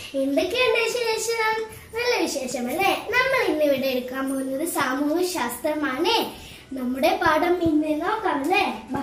എന്തൊക്കെയുണ്ട് വിശേഷം നല്ല വിശേഷം അല്ലേ നമ്മൾ ഇന്ന് ഇവിടെ എടുക്കാൻ പോകുന്നത് സാമൂഹ്യ ശാസ്ത്രമാണ് നമ്മുടെ പാഠം ഇന്ന് നോക്കാം അല്ലേ വാ.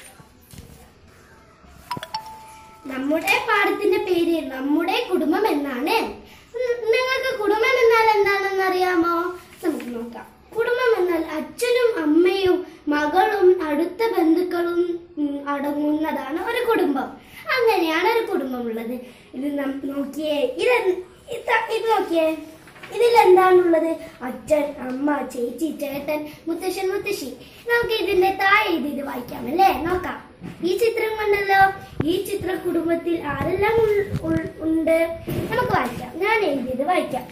നമ്മുടെ പാഠത്തിന്റെ പേര് നമ്മുടെ കുടുംബം എന്നാണ് ഉം, നിങ്ങൾക്ക് കുടുംബം എന്നാൽ എന്താണെന്ന് അറിയാമോ നമുക്ക് നോക്കാം കുടുംബം എന്നാൽ അച്ഛനും അമ്മയും മകളും അടുത്ത ബന്ധുക്കളും ഉം, അടങ്ങുന്നതാണ് ഒരു കുടുംബം അങ്ങനെയാണ് ഒരു കുടുംബം ഉള്ളത് ഇത് നം- നോക്കിയേ ഇത് ഇത് ഇത് നോക്കിയേ ഇതിൽ എന്താണുള്ളത് അച്ഛൻ അമ്മ ചേച്ചി ചേട്ടൻ മുത്തശ്ശൻ മുത്തശ്ശി നമുക്ക് ഇതിന്റെ താഴെ എഴുതിയത് വായിക്കാം അല്ലേ നോക്കാം ഈ ചിത്രം കണ്ടല്ലോ ഈ ചിത്ര കുടുംബത്തിൽ ആരെല്ലാം ഉൾ- ഉൾ- ഉണ്ട് നമുക്ക് വായിക്കാം ഞാൻ എഴുതിയത് വായിക്കാം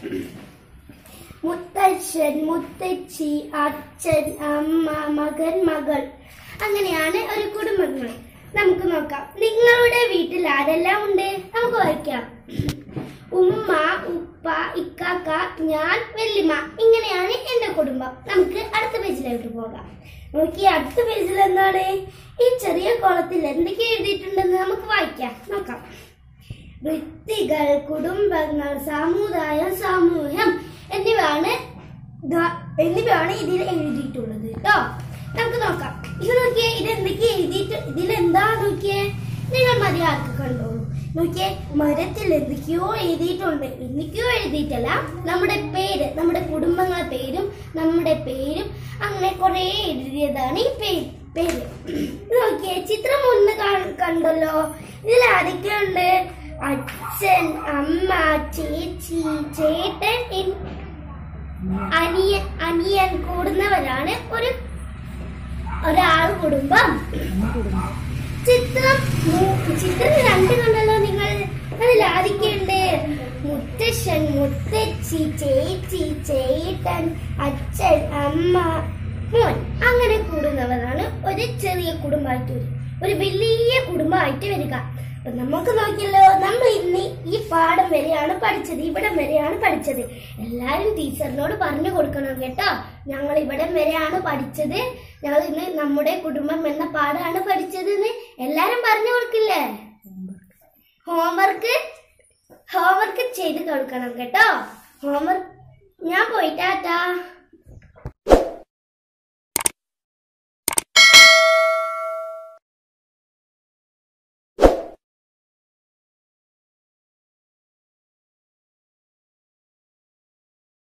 മുത്തച്ഛൻ മുത്തച്ഛി അച്ഛൻ അമ്മ മകൻ മകൾ അങ്ങനെയാണ് ഒരു കുടുംബങ്ങൾ നമുക്ക് നോക്കാം നിങ്ങളുടെ വീട്ടിൽ ആരെല്ലാം ഉണ്ട് നമുക്ക് വായിക്കാം ഉമ്മ ഉപ്പ ഇക്കാക്ക ഞാൻ വെല്ലിമ്മ ഇങ്ങനെയാണ് എന്റെ കുടുംബം നമുക്ക് അടുത്ത പേജിലോട്ട് പോകാം നോക്കി അടുത്ത പേജിൽ എന്താണ് ഈ ചെറിയ കോളത്തിൽ എന്തൊക്കെ എഴുതിയിട്ടുണ്ടെന്ന് നമുക്ക് വായിക്കാം നോക്കാം വ്യക്തികൾ കുടുംബങ്ങൾ സമുദായം സമൂഹം എന്നിവയാണ് ദ- എന്നിവയാണ് ഇതിൽ എഴുതിയിട്ടുള്ളത് കേട്ടോ നമുക്ക് നോക്കാം ഇത് നോക്കിയേ ഇത് എന്തൊക്കെ എഴുതിയിട്ട് ഇതിൽ എന്താ നോക്കിയേ നിങ്ങൾ മര്യാദക്ക് കണ്ടോളൂ നോക്കിയേ മരത്തിൽ എന്തൊക്കെയോ എഴുതിയിട്ടുണ്ട് എന്തൊക്കെയോ എഴുതിയിട്ടല്ല നമ്മുടെ പേര് നമ്മുടെ കുടുംബങ്ങളുടെ പേരും നമ്മുടെ പേരും അങ്ങനെ കുറെ എഴുതിയതാണ് ഈ പേര് പേര് ഇത് നോക്കിയേ ചിത്രം ഒന്ന് കാ- കണ്ടല്ലോ ഇതിൽ ആരൊക്കെയുണ്ട് അച്ഛൻ അമ്മ ചേച്ചി ചേട്ടൻ എൻ- അനിയൻ അനിയൻ കൂടുന്നവരാണ് ഒരു ഒരാൾ കുടുംബം ചിത്രം മൂ- ചിത്രം രണ്ട് കണ്ടല്ലോ നിങ്ങൾ അതിൽ ആരൊക്കെയുണ്ട് മുത്തശ്ശൻ മുത്തച്ഛി ചേച്ചി ചേട്ടൻ അച്ഛൻ അമ്മ മോൻ അങ്ങനെ കൂടുന്നവരാണ് ഒരു ചെറിയ കുടുംബമായിട്ട് വരിക ഒരു വലിയ കുടുംബമായിട്ട് വരിക അപ്പൊ നമുക്ക് നോക്കിയല്ലോ നമ്മൾ ഇന്ന് ഈ പാഠം വരെയാണ് പഠിച്ചത് ഇവിടം വരെയാണ് പഠിച്ചത് എല്ലാരും ടീച്ചറിനോട് പറഞ്ഞു കൊടുക്കണം കേട്ടോ ഞങ്ങൾ ഇവിടം വരെയാണ് പഠിച്ചത് ഞങ്ങൾ ഇന്ന് നമ്മുടെ കുടുംബം എന്ന പാഠമാണ് പഠിച്ചത് എന്ന് എല്ലാരും പറഞ്ഞു കൊടുക്കില്ലേ ഹോംവർക്ക് ഹോംവർക്ക് ചെയ്ത് കൊടുക്കണം കേട്ടോ ഹോംവർക്ക് ഞാൻ പോയിട്ടാട്ടാ